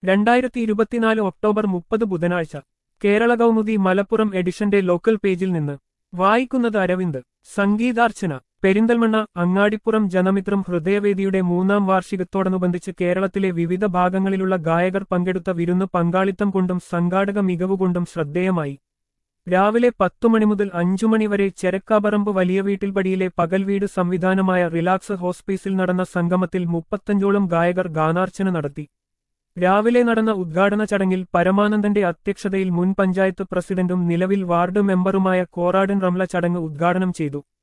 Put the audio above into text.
രണ്ടായിരത്തി ഇരുപത്തിനാല് ഒക്ടോബർ മുപ്പത് ബുധനാഴ്ച കേരള കൗമുദി മലപ്പുറം എഡിഷന്റെ ലോക്കൽ പേജിൽ നിന്ന് വായിക്കുന്നത് അരവിന്ദ് സംഗീതാർച്ചന പെരിന്തൽമണ്ണ അങ്ങാടിപ്പുറം ജനമിത്രം ഹൃദയവേദിയുടെ മൂന്നാം വാർഷികത്തോടനുബന്ധിച്ച് കേരളത്തിലെ വിവിധ ഭാഗങ്ങളിലുള്ള ഗായകർ പങ്കെടുത്ത വിരുന്ന് പങ്കാളിത്തം കൊണ്ടും സംഘാടക മികവുകൊണ്ടും ശ്രദ്ധേയമായി രാവിലെ പത്തു മണി മുതൽ അഞ്ചു മണി വരെ ചെരക്കാപറമ്പ് വലിയ വീട്ടിൽപടിയിലെ പകൽവീട് സംവിധാനമായ റിലാക്സ് ഹോസ്പീസിൽ നടന്ന സംഗമത്തിൽ മുപ്പത്തഞ്ചോളം ഗായകർ ഗാനാർച്ചന നടത്തി രാവിലെ നടന്ന ഉദ്ഘാടന ചടങ്ങിൽ പരമാനന്ദന്റെ അധ്യക്ഷതയിൽ മുൻ പഞ്ചായത്ത് പ്രസിഡന്റും നിലവിൽ വാർഡ് മെമ്പറുമായ കോറാടൻ റംല ചടങ്ങ് ഉദ്ഘാടനം ചെയ്തു